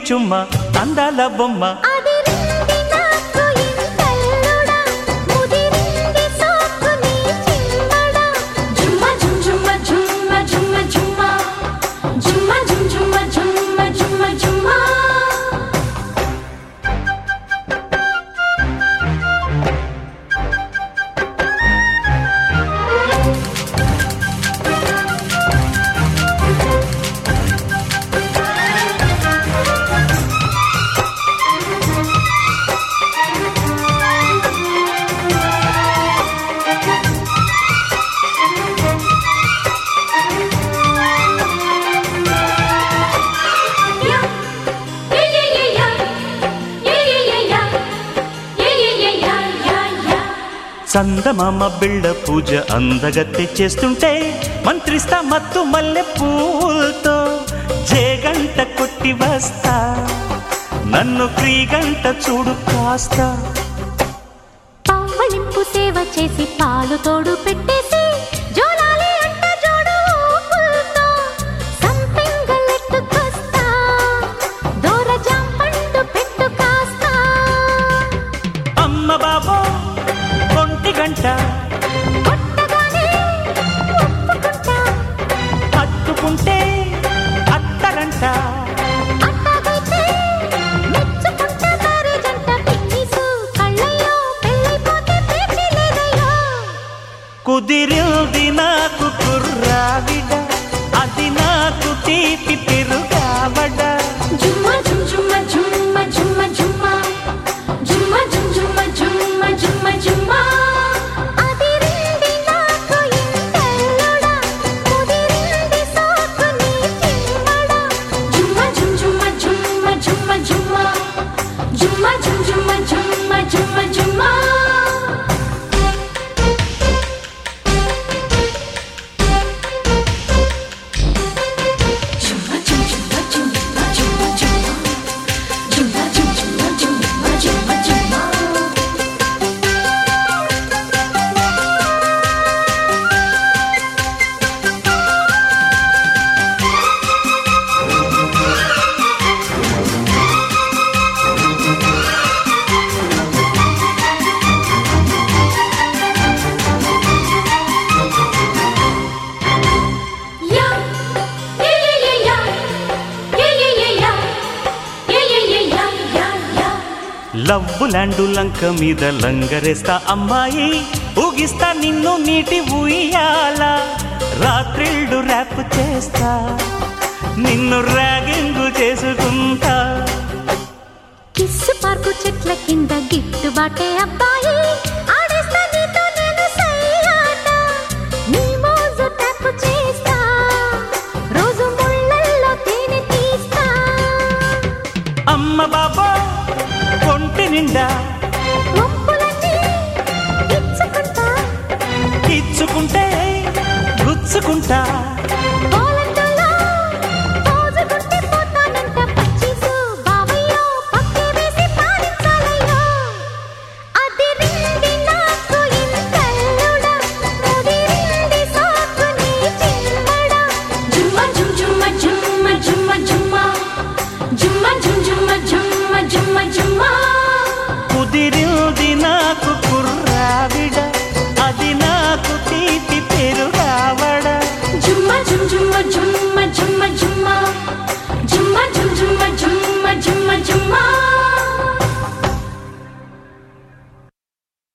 చుమ్మ అందాల బొమ్మ అదిరింది నాకు ఇంతల్లుడా ముదిరింది సోకు నీ చిమ్మడా జుమ్మ జుమ్ జుమ్మ జుమ్మ జుమ్మ జుమ్మ జుమ్మ జుమ్ జుమ్మ జుమ్మ జుమ్మ జుమ్మ యా యే యే యే యా యే యే యే యా యే యే యే యా యా యా చందమామ బిళ్ళ పూజ అందగత్తె చేస్తుంటే మంత్రిస్తా మత్తు మల్లె పూలతో జేగంట కొట్టి వస్తా నన్ను క్రీగంట చూడు కాస్తా పవ్వళింపు సేవ చేసి పాలు తోడు పెట్టేసి జోలాలి అంట జోడు ఊపులతో సంపెంగలెట్టుకొస్తా దూర జాంపండు పెట్టు కాస్తా అమ్మ బాబో ఒంటి గంట కొట్టగానే ఒప్పుకుంటా హత్తుకుంటే అత్తరంట అట్టాగైతే మెచ్చుకుంటా తారే జంట పిన్నిసు కళ్ళయ్యో పెళ్ళైపోతే పేచి లేదయ్యో కుదిరింది నాకు కుర్రావిడ అది నాకు తీపి తిరుగావడ జుమ్మ జుమ్ జుమ్మ జుమ్మ జుమ్మ జుమ్మ జుమ్మ జుమ్ జుమ్మ జుమ్మ జుమ్మ జుమ్మ అదిరింది నాకు ఇంతల్లుడా ముదిరింది సోకు నీ చిమ్మడా జుమ్మ జుమ్ జుమ్మ జుమ్మ జుమ్మ జుమ్మ జుమ్మ జుమ్ జుమ్మ జుమ్మ జుమ్మ జుమ్మ లవ్వు ల్యాండు లంక మీద లంగరేస్తా అమ్మాయి ఊగిస్తా నిన్ను నీటి ఉయ్యాల రాత్రిళ్ళు ర్యాప్ చేస్తా నిన్ను ర్యాగింగు చేసుకుంటా కిస్సు పార్కు చెట్ల కింద గిట్టుబాటే అబ్బాయి ఆడేస్తా నీతో నేను సయ్యాట నీ మోజు ట్యాప్ చేస్తా రోజు ముళ్ళల్లో తేనె తీస్తా అమ్మ బాబా ఒంటి నిండా ఒప్పులన్నీ ఇచ్చుకుంటా ఇచ్చుకుంటే గుచ్చుకుంటా పోలంటలో పోజుకుంటే పోతానంట పచ్చీసు బావయ్యో పక్కే వేసి పాడించాలయ్యో అదిరింది నాకు ఇంతల్లుడా ముదిరింది సోకు నీ చిమ్మడా జుమ్మ జుమ్ జుమ్మ జుమ్మ జుమ్మ జుమ్మ జుమ్మ జుమ్ జుమ్మ జుమ్మ జుమ్మ జుమ్మ కుదిరింది నాకు కుర్రావిడ అది నాకు తీపి పెరుగావడ జుమ్మ జుమ్ జుమ్మ జుమ్మ జుమ్మ జుమ్మ జుమ్మ జుమ్ జుమ్మ జుమ్మ జుమ్మ జుమ్మ